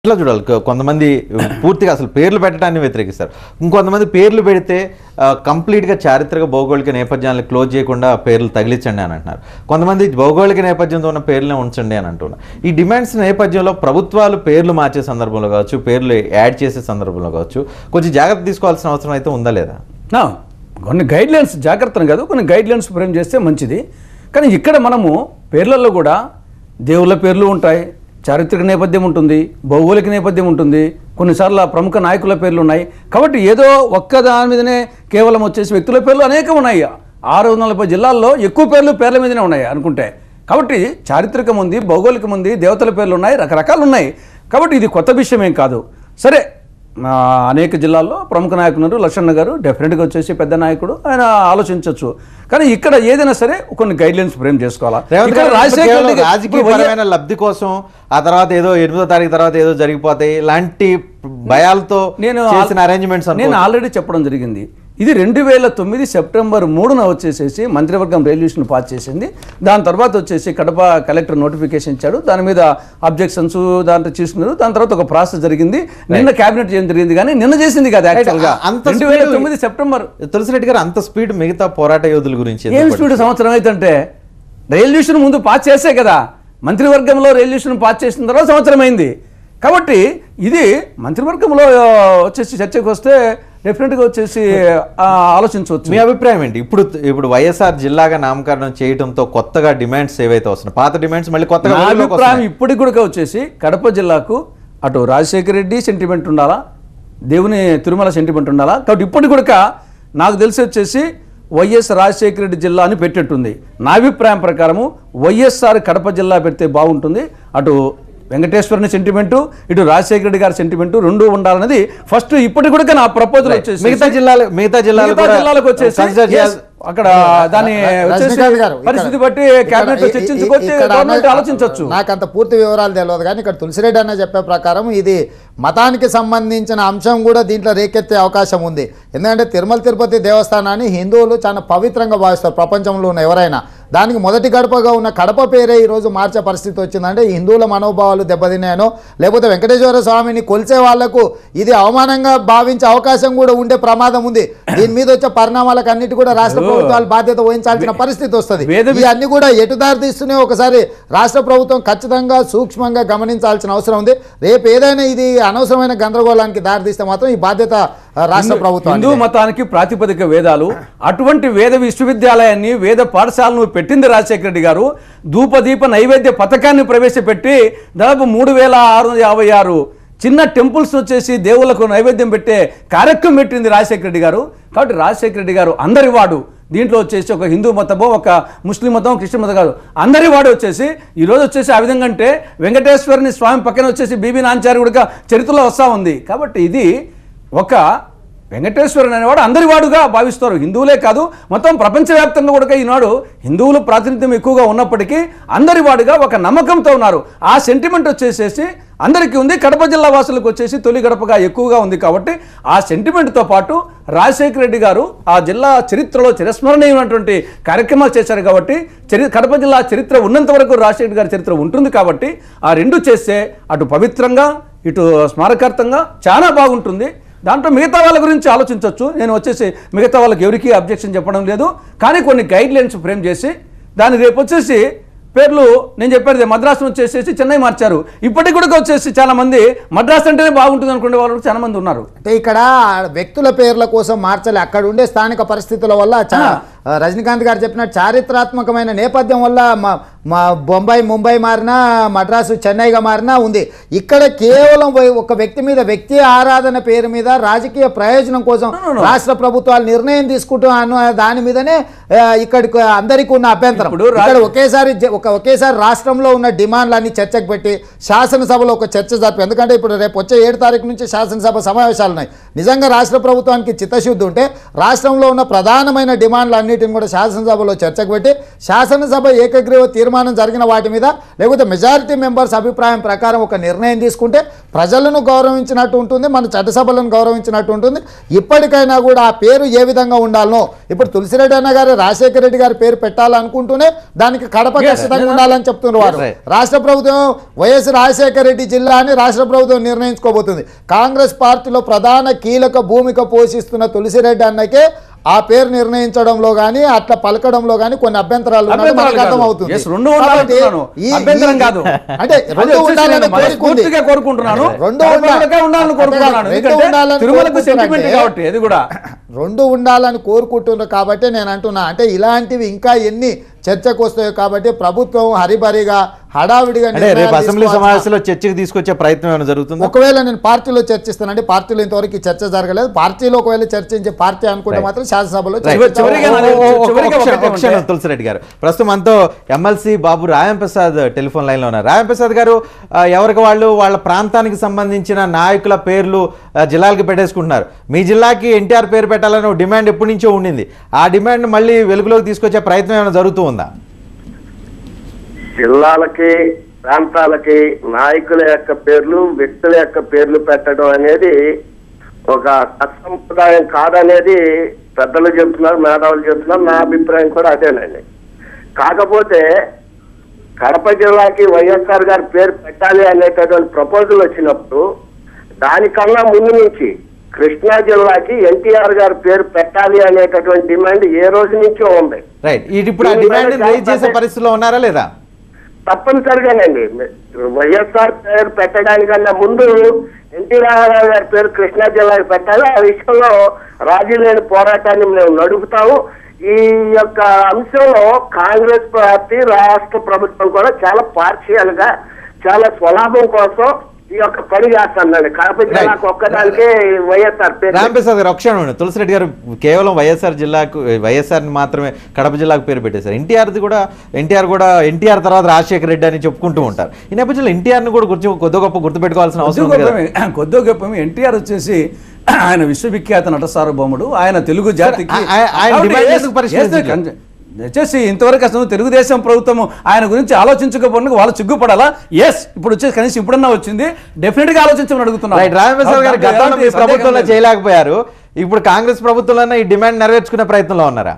ఇట్లా చూడాలి కొ- కొంతమంది పూర్తిగా అసలు పేర్లు పెట్టడాన్ని వ్యతిరేకిస్తారు ఇంకొంతమంది పేర్లు పెడితే ఆ, కంప్లీట్గా చారిత్రక భౌగోళిక నేపథ్యాన్ని క్లోజ్ చేయకుండా పేర్లు తగిలించండి అని అంటున్నారు కొంతమంది భౌగోళిక నేపథ్యంతో ఉన్న పేర్లనే ఉంచండి అని అంటున్నారు ఈ డిమాండ్స్ నేపథ్యంలో ప్రభుత్వాలు పేర్లు మార్చే సందర్భంలో కావచ్చు పేర్లు యాడ్ చేసే సందర్భంలో కావచ్చు కొంచెం జాగ్రత్త తీసుకోవాల్సిన అవసరం అయితే ఉందా లేదా నా కొన్ని గైడ్ లైన్స్ జాగ్రత్తను కాదు కొన్ని గైడ్ లైన్స్ ఫ్రేమ్ చేస్తే మంచిది కానీ ఇక్కడ మనము పేర్లలో కూడా దేవుళ్ళ పేర్లు ఉంటాయి చారిత్రక నేపథ్యం ఉంటుంది భౌగోళిక నేపథ్యం ఉంటుంది కొన్నిసార్లు ఆ ప్రముఖ నాయకుల పేర్లు ఉన్నాయి కాబట్టి ఏదో ఒక్క దాని మీదనే కేవలం వచ్చేసి వ్యక్తుల పేర్లు అనేకం ఉన్నాయి ఆరు వందల నలభై జిల్లాల్లో ఎక్కువ పేర్లు పేర్ల మీదనే ఉన్నాయి అనుకుంటే కాబట్టి చారిత్రకం ఉంది భౌగోళికం ఉంది దేవతల పేర్లు ఉన్నాయి రకరకాలు ఉన్నాయి కాబట్టి ఇది కొత్త విషయం ఏం కాదు సరే ఆ, అనేక జిల్లాల్లో ప్రముఖ నాయకులు ఉన్నారు లక్ష్మణ్ గారు డెఫినెట్గా వచ్చేసి పెద్ద నాయకుడు ఆయన ఆలోచించవచ్చు కానీ ఇక్కడ ఏదైనా సరే కొన్ని గైడ్ లైన్స్ ఫ్రేమ్ చేసుకోవాలా రేవంత్ ఇక్కడ గారు రాజశేఖర్ కేవలం రెడ్డి గారు- రాజకీయ ఇప్పుడు వైఎస్- పరమైన లబ్ధి కోసం ఆ తర్వాత ఏదో ఎనిమిదో తారీఖు తర్వాత ఏదో జరిగిపోతాయి ఇలాంటి భయాలతో నేను చేసిన అరేంజ్మెంట్స్ నేను ఆల్రెడీ చెప్పడం జరిగింది ఇది రెండు వేల తొమ్మిది సెప్టెంబర్ మూడున వచ్చేసేసి మంత్రివర్గం రెజల్యూషన్ పాస్ చేసింది దాని తర్వాత వచ్చేసి కడప కలెక్టర్ నోటిఫికేషన్ ఇచ్చాడు దాని మీద అబ్జెక్షన్స్ దాంట్లో తీసుకున్నారు దాని తర్వాత ఒక ప్రాసెస్ జరిగింది నిన్న కేబినెట్ చేయడం జరిగింది కానీ నిన్న చేసింది కదా యాక్చువల్గా అంత రెండు వేల speed- తొమ్మిది సెప్టెంబర్ తులసిరెడ్డి గారు అంత స్పీడ్ మిగతా పోరాట యోధుల గురించి ఏం ఎందుకు స్పీడ్ సంవత్సరం అయితే రెజల్యూషన్ ముందు పాస్ చేసే కదా మంత్రివర్గంలో రెజల్యూషన్ పాస్ చేసిన తర్వాత సంవత్సరం అయింది కాబట్టి ఇది మంత్రివర్గంలో ఆ, వచ్చేసి చర్చకు వస్తే డెఫినెట్గా వచ్చేసి ఆ, ఆలోచించవచ్చు మీ అభిప్రాయం ఏంటి ఇప్పుడు ఇప్పుడు వైఎస్ఆర్ జిల్లాగా నామకరణం చేయడంతో కొత్తగా డిమాండ్స్ ఏవైతే వస్తున్నాయి పాత డిమాండ్స్ మళ్ళీ కొత్తగా నా వెలుగులోకి అభిప్రాయం వస్తున్నాయి. ఇప్పటికి కూడా వచ్చేసి కడప జిల్లాకు అటు రాజశేఖర రెడ్డి సెంటిమెంట్ ఉండాలా దేవుని తిరుమల సెంటిమెంట్ ఉండాలా కాబట్టి ఇప్పటికి కూడా నాకు తెలిసి వచ్చేసి వైఎస్ రాజశేఖర రెడ్డి జిల్లా అని పెట్టేట్టుంది నా అభిప్రాయం ప్రకారము వైఎస్ఆర్ కడప జిల్లా పెడితే బాగుంటుంది అటు వెంకటేశ్వరుని సెంటిమెంటు ఇటు రాజశేఖర రెడ్డి గారి సెంటిమెంటు రెండు ఉండాలన్నది ఫస్ట్ ఇప్పటికి కూడా నా ప్రపోజల్ వచ్చేసి మిగతా జిల్లాలు మిగతా జిల్లాలు మిగతా కూడా జిల్లాలకు వచ్చేసి consider yes, చేయాలి. అక్కడ దాన్ని వచ్చేసి రజనీకాంత్ గారు, ఇక్కడ- పరిస్థితి బట్టి ఇక్కడ కేబినెట్ ఈ- ఈ- చర్చించుకొచ్చి ఇక్కడ గవర్నమెంట్ అన్న- ఆలోచించవచ్చు నాకు అంత పూర్తి వివరాలు తెలియదు కానీ ఇక్కడ తులసిరెడ్డి అన్న చెప్పే ప్రకారం ఇది మతానికి సంబంధించిన అంశం కూడా దీంట్లో రేకెత్తే అవకాశం ఉంది ఎందుకంటే తిరుమల తిరుపతి దేవస్థానాన్ని హిందువులు చాలా పవిత్రంగా భావిస్తారు ప్రపంచంలో ఉన్న ఎవరైనా దానికి మొదటి గడపగా ఉన్న కడప పేరే ఈరోజు మార్చే పరిస్థితి వచ్చిందంటే ఈ హిందువుల మనోభావాలు దెబ్బతిన్నాయనో లేకపోతే వెంకటేశ్వర స్వామిని కొలిసే వాళ్లకు ఇది అవమానంగా భావించే అవకాశం కూడా ఉండే ప్రమాదం ఉంది దీని మీద వచ్చే పరిణామాలకు అన్నిటి కూడా రాష్ట్ర ప్రభుత్వాలు బాధ్యత వహించాల్సిన పరిస్థితి వస్తుంది వేద ఈ అన్ని కూడా ఎటు దారి తీస్తూనే ఒకసారి రాష్ట్ర ప్రభుత్వం ఖచ్చితంగా సూక్ష్మంగా గమనించాల్సిన అవసరం ఉంది రేపు ఏదైనా ఇది అనవసరమైన గందరగోళానికి దారి తీస్తే మాత్రం ఈ బాధ్యత ఆ, రాష్ట్ర ప్రభుత్వం హిందూ మతానికి ప్రాతిపదిక వేదాలు అటువంటి వేద విశ్వవిద్యాలయాన్ని వేద పాఠశాలను పెట్టింది రాజశేఖర రెడ్డి గారు ధూపదీప నైవేద్య పథకాన్ని ప్రవేశపెట్టి దాదాపు మూడు వేల ఆరు వందల యాభై ఆరు చిన్న టెంపుల్స్ వచ్చేసి దేవుళ్ళకు నైవేద్యం పెట్టే కార్యక్రమం పెట్టింది రాజశేఖర రెడ్డి గారు కాబట్టి రాజశేఖర రెడ్డి గారు అందరి వాడు దీంట్లో వచ్చేసి ఒక హిందూ మతమో ఒక ముస్లిం మతం క్రిస్టియన్ మతం కాదు అందరి వాడు వచ్చేసి ఈరోజు వచ్చేసి ఆ విధంగా అంటే వెంకటేశ్వరుని స్వామి పక్కన వచ్చేసి బీబీ నాంచారి కూడా చరిత్రలో వస్తూ ఉంది కాబట్టి ఇది ఒక వెంకటేశ్వరుని అనేవాడు అందరి వాడుగా భావిస్తారు హిందువులే కాదు మొత్తం ప్రపంచవ్యాప్తంగా కూడా ఈనాడు హిందువులు ప్రాతినిధ్యం ఎక్కువగా ఉన్నప్పటికీ అందరి వాడుగా ఒక నమ్మకంతో ఉన్నారు ఆ సెంటిమెంట్ వచ్చేసేసి అందరికీ ఉంది కడప జిల్లా వాసులకు వచ్చేసి తొలి గడపగా ఎక్కువగా ఉంది కాబట్టి ఆ సెంటిమెంట్తో పాటు రాజశేఖర రెడ్డి గారు ఆ జిల్లా చరిత్రలో చిరస్మరణీయమైనటువంటి కార్యక్రమాలు చేశారు కాబట్టి చరి కడప జిల్లా చరిత్ర ఉన్నంత వరకు రాజశేఖర గారి చరిత్ర ఉంటుంది కాబట్టి ఆ రెండు చేస్తే అటు పవిత్రంగా ఇటు స్మారకార్థంగా చాలా బాగుంటుంది దాంట్లో మిగతా వాళ్ళ గురించి ఆలోచించవచ్చు నేను వచ్చేసి మిగతా వాళ్ళకి ఎవరికి అబ్జెక్షన్ చెప్పడం లేదు కానీ కొన్ని గైడ్ లైన్స్ ఫ్రేమ్ చేసి దాని రేపు వచ్చేసి పేర్లు నేను చెప్పేది మద్రాసు వచ్చేసేసి చెన్నై మార్చారు ఇప్పటికి కూడా వచ్చేసి చాలా మంది మద్రాసు అంటేనే బాగుంటుంది అనుకునే వాళ్ళు కూడా చాలా మంది ఉన్నారు అంటే ఇక్కడ వ్యక్తుల పేర్ల కోసం మార్చాలి అక్కడ ఉండే స్థానిక పరిస్థితుల వల్ల చా- ఆ, రజనీకాంత్ గారు చెప్పిన చారిత్రాత్మకమైన నేపథ్యం వల్ల మా మా బొంబాయి ముంబై మారినా మద్రాసు చెన్నైగా మారినా ఉంది ఇక్కడ కేవలం వై- ఒక వ్యక్తి మీద వ్యక్తి ఆరాధన పేరు మీద రాజకీయ ప్రయోజనం కోసం రాష్ట్ర ప్రభుత్వాలు నిర్ణయం తీసుకుంటూ అన్న దాని మీదనే ఆ, ఇక్కడికి అందరికీ ఉన్న అభ్యంతరం ఇప్పుడు రా- ఇక్కడ ఒకేసారి జ- ఒక ఒకేసారి రాష్ట్రంలో ఉన్న డిమాండ్లన్నీ చర్చకు పెట్టి శాసనసభలో ఒక చర్చ జరిపి ఎందుకంటే ఇప్పుడు రేపు వచ్చే ఏడు తారీఖు నుంచి శాసనసభ సమావేశాలు ఉన్నాయి నిజంగా రాష్ట్ర ప్రభుత్వానికి చిత్తశుద్ధి ఉంటే రాష్ట్రంలో ఉన్న ప్రధానమైన డిమాండ్లన్నిటి అన్నిటిని కూడా శాసనసభలో చర్చకు పెట్టి శాసనసభ ఏకగ్రీవ తీర్మానం జరిగిన వాటి మీద లేకపోతే మెజారిటీ మెంబర్స్ అభిప్రాయం ప్రకారం ఒక నిర్ణయం తీసుకుంటే ప్రజలను గౌరవించినట్టు ఉంటుంది మన చట్టసభలను గౌరవించినట్టు ఉంటుంది ఇప్పటికైనా కూడా ఆ పేరు ఏ విధంగా ఉండాలనో ఇప్పుడు తులసిరెడ్డి అన్న గారు రాజశేఖర రెడ్డి గారి పేరు పెట్టాలనుకుంటూనే దానికి కడప Yes. ఖచ్చితంగా ఉండాలని చెప్తున్నారు వారు Right. రాష్ట్ర ప్రభుత్వం వైఎస్ రాజశేఖర రెడ్డి జిల్లా అని రాష్ట్ర ప్రభుత్వం నిర్ణయించుకోబోతుంది కాంగ్రెస్ పార్టీలో ప్రధాన కీలక భూమిక పోషిస్తున్న తులసిరెడ్డి అన్నకే ఆ పేరు నిర్ణయించడంలో కానీ అట్లా పలకడంలో కానీ కొన్ని అభ్యంతరాలు ఉన్నట్టు అభ్యంతరాలు మనకు కాదు. అర్థమవుతుంది Yes, రెండు ఉండాలి కాబట్టి అంటున్నాను. ఈ- అభ్యంతరం ఈ- కాదు. అంటే అదే రెండు వచ్చేసి ఉండాలని నేను కోరుకుంది మనస్ఫూర్తిగా కోరుకుంటున్నాను రెండు కడప ఉండాలి. కడపకే ఉండాలని కోరుకుంటున్నాను రెండు ఎందుకంటే ఉండాలని తిరుమలకు సెంటిమెంట్ కోరుకుంటున్నానంటే కాబట్టి అది కూడా రెండు ఉండాలని కోరుకుంటున్నారు కాబట్టి నేను అంటున్నా అంటే ఇలాంటివి ఇంకా ఎన్ని చర్చకు వస్తాయో కాబట్టి ప్రభుత్వం హరిబరిగా హడావిడిగా అంటే రేపు నిర్ణయాలు అసెంబ్లీ తీసుకోవాల్సిన- సమావేశంలో చర్చకు తీసుకొచ్చే ప్రయత్నం ఏమైనా జరుగుతుందా ఒకవేళ నేను పార్టీలో చర్చిస్తానండి పార్టీలో ఇంతవరకు ఈ చర్చ జరగలేదు పార్టీలో ఒకవేళ చర్చించే పార్టీ అనుకుంటే Right. మాత్రం శాసనసభలో రైట్. చర్చించాలి. చివరిగా ఓ- ఓ- ఓ- చివరిగా ఒక క్షణం, ఒకటే ఒక క్షణం, ఉంటే- తులసిరెడ్డి గారు ప్రస్తుతం మనతో MLC Babu Rayam Prasad telephone line లో ఉన్నారు రాయం ప్రసాద్ గారు ఆ, ఎవరికి వాళ్ళు వాళ్ళ ప్రాంతానికి సంబంధించిన నాయకుల పేర్లు ఆ, జిల్లాలకు పెట్టేసుకుంటున్నారు మీ జిల్లాకి ఎన్టీఆర్ పేరు పెట్టాలని ఒక డిమాండ్ ఎప్పటి నుంచో ఉండింది ఆ డిమాండ్ మళ్ళీ వెలుగులోకి తీసుకొచ్చే ప్రయత్నం ఏమైనా జరుగుతూ ఉందా జిల్లాలకి ప్రాంతాలకి నాయకుల యొక్క పేర్లు వ్యక్తుల యొక్క పేర్లు పెట్టడం అనేది ఒక సత్సంప్రదాయం కాదనేది పెద్దలు చెప్తున్నారు మేధావులు చెప్తున్నారు నా అభిప్రాయం కూడా అదేనండి కాకపోతే కడప జిల్లాకి వైఎస్ఆర్ గారి పేరు పెట్టాలి అనేటటువంటి ప్రపోజల్ వచ్చినప్పుడు దానికన్నా ముందు నుంచి కృష్ణా జిల్లాకి ఎన్టీఆర్ గారి పేరు పెట్టాలి అనేటటువంటి డిమాండ్ ఏ రోజు నుంచో ఉంది రైట్ ఇది ఇప్పుడు ఆ దీని మీద డిమాండ్ రైజ్ చేసే చాలా పరిస్థితిలో ఉన్నారా లేదా తప్పనిసరిగానండి వైఎస్ఆర్ పేరు పెట్టడానికన్నా ముందు ఎన్టీ రామారావు గారి పేరు కృష్ణా జిల్లాకి పెట్టాలి ఆ విషయంలో రాజీ లేని పోరాటాన్ని మేము నడుపుతాము ఈ యొక్క అంశంలో కాంగ్రెస్ పార్టీ రాష్ట్ర ప్రభుత్వం కూడా చాలా పార్షియల్ గా చాలా స్వలాభం కోసం ఈ యొక్క పని చేస్తుందండి కడప జిల్లాకు ఒక్కదానికే వైఎస్ఆర్ పేరు రాంప్రసాద్ గారు ఒక క్షణం ఉండండి. తులసిరెడ్డి గారు కేవలం వైఎస్ఆర్ జిల్లాకు వైఎస్ఆర్ మాత్రమే కడప జిల్లాకు పేరు పెట్టేశారు ఎన్టీఆర్ది కూడా ఎన్టీఆర్ కూడా ఎన్టీఆర్ తర్వాత రాజశేఖర రెడ్డి అని చెప్పుకుంటూ ఉంటారు ఈ నేపథ్యంలో ఎన్టీఆర్ ని కూడా గుర్తు కొద్ది గొప్ప గుర్తుపెట్టుకోవాల్సిన అవసరం ఉంది కదా కొద్దిగా కొద్దిగా గొప్ప ఎన్టీఆర్ వచ్చేసి ఆయన విశ్వవిఖ్యాత నట సార్వభౌముడు ఆయన తెలుగు జాతికి ఆ- ఆ- ఆయన కాబట్టి డిమాండ్ yes, ఎందుకు పరిష్కరించలేదు? yes, వచ్చేసి ఇంతవరకు అసలు తెలుగుదేశం ప్రభుత్వం ఆయన గురించి ఆలోచించకపోయినా వాళ్ళు సిగ్గుపడాలా ఎస్ ఇప్పుడు వచ్చేసి కనీసం ఇప్పుడన్నా వచ్చింది డెఫినెట్ గా ఆలోచించమని అడుగుతున్నాను రైట్ రామప్రసాద్ గారు దాంట్లో గతంలో ఎలాంటి మీ సందేహం ప్రభుత్వంలో లేదు. చేయలేకపోయారు ఇప్పుడు కాంగ్రెస్ ప్రభుత్వంలో ఈ డిమాండ్ నెరవేర్చుకునే ప్రయత్నంలో ఉన్నారా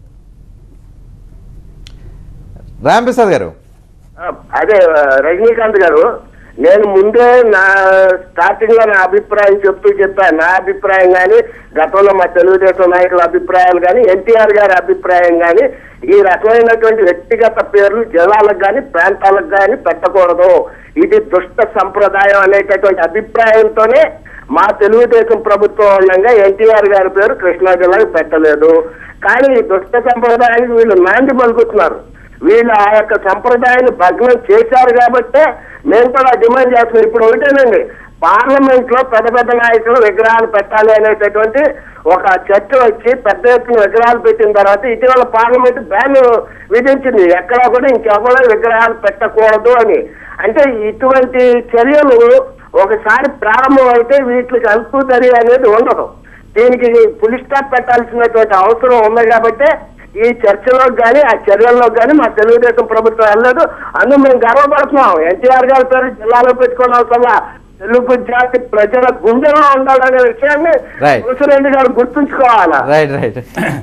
రామప్రసాద్ గారు ఆ, అదే ఆ, రజనీకాంత్ గారు నేను ముందే నా స్టార్టింగ్ లో నా అభిప్రాయం చెప్తూ చెప్పాను నా అభిప్రాయం కానీ గతంలో మా తెలుగుదేశం నాయకుల అభిప్రాయాలు కానీ ఎన్టీఆర్ గారి అభిప్రాయం కానీ ఈ రకమైనటువంటి వ్యక్తిగత పేర్లు జిల్లాలకు కానీ ప్రాంతాలకు కానీ పెట్టకూడదు ఇది దుష్ట సంప్రదాయం అనేటటువంటి అభిప్రాయంతోనే మా తెలుగుదేశం ప్రభుత్వం ఉండగా ఎన్టీఆర్ గారి పేరు కృష్ణా జిల్లాకు పెట్టలేదు కానీ ఈ దుష్ట సంప్రదాయానికి వీళ్ళు నాంది పలుకుతున్నారు వీళ్ళు ఆ యొక్క సంప్రదాయాన్ని భగ్నం చేశారు కాబట్టే మేము కూడా డిమాండ్ చేస్తున్నాం ఇప్పుడు ఒకటేనండి పార్లమెంట్ లో పెద్ద పెద్ద నాయకులు విగ్రహాలు పెట్టాలి అనేటటువంటి ఒక చర్చ వచ్చి పెద్ద ఎత్తున విగ్రహాలు పెట్టిన తర్వాత ఇటీవల పార్లమెంట్ బ్యాన్ విధించింది ఎక్కడా కూడా ఇంకెవరో విగ్రహాలు పెట్టకూడదు అని అంటే ఇటువంటి చర్యలు ఒకసారి ప్రారంభం అయితే వీటికి అల్పుదరి అనేది ఉండదు దీనికి పులి స్టాప్ పెట్టాల్సినటువంటి అవసరం ఉంది కాబట్టి ఈ చర్చలో కానీ ఆ చర్యల్లో కానీ మా తెలుగుదేశం ప్రభుత్వం వెళ్ళలేదు అందుకు మేము గర్వపడుతున్నాం ఎన్టీఆర్ గారి పేరు జిల్లాలో పెట్టుకోవడం అవసరం తెలుగు జాతి ప్రజల గుండెలో ఉండాలనే విషయాన్ని Right. ముసరెడ్డి గారు గుర్తుంచుకోవాలా రైట్ రైట్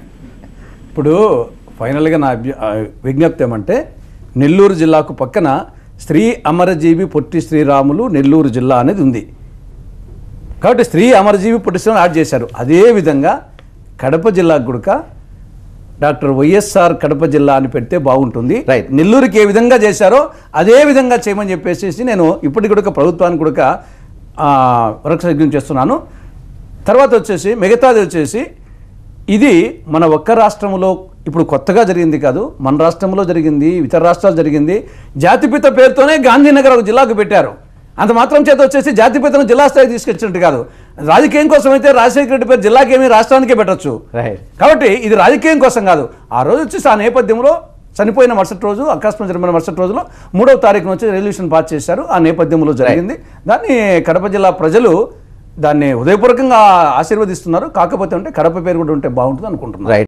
ఇప్పుడు ఫైనల్గా నా అభ్య- ఆ, విజ్ఞప్తి ఏమంటే నెల్లూరు జిల్లాకు పక్కన స్త్రీ అమరజీవి పొట్టి శ్రీరాములు నెల్లూరు జిల్లా అనేది ఉంది కాబట్టి స్త్రీ అమరజీవి పొట్టి శ్రీరాములు యాడ్ చేశారు అదేవిధంగా కడప జిల్లాకు గుడక డాక్టర్ వైఎస్ఆర్ కడప జిల్లా అని పెడితే బాగుంటుంది Right. నెల్లూరుకి ఏ విధంగా చేశారో అదే విధంగా చేయమని చెప్పేసి నేను ఇప్పటికి కూడా ప్రభుత్వానికి కూడా వరక్షజ్ఞం చేస్తున్నాను తర్వాత వచ్చేసి మిగతాది వచ్చేసి ఇది మన ఒక్క రాష్ట్రంలో ఇప్పుడు కొత్తగా జరిగింది కాదు మన రాష్ట్రంలో జరిగింది ఇతర రాష్ట్రాలు జరిగింది జాతిపిత పేరుతోనే గాంధీనగర్ ఒక జిల్లాకు పెట్టారు అంత మాత్రం చేత వచ్చేసి జాతిపితను జిల్లా స్థాయికి తీసుకొచ్చినట్టు కాదు రాజకీయం కోసం అయితే రాజశేఖర రెడ్డి పేరు జిల్లాకి ఏమి రాష్ట్రానికే పెట్టొచ్చు రైట్ కాబట్టి ఇది రాజకీయం కోసం కాదు ఆ రోజు వచ్చేసి ఆ నేపథ్యంలో చనిపోయిన మరుసటి రోజు అకస్మాత్ జరిగిన మరుసటి రోజులో మూడవ తారీఖున వచ్చి రెవల్యూషన్ పాస్ చేశారు ఆ నేపథ్యంలో జరిగింది దాన్ని కడప జిల్లా ప్రజలు దాన్ని హృదయపూర్వకంగా ఆశీర్వదిస్తున్నారు కాకపోతే అంటే కడప పేరు కూడా ఉంటే బాగుంటుంది అనుకుంటున్నారు రైట్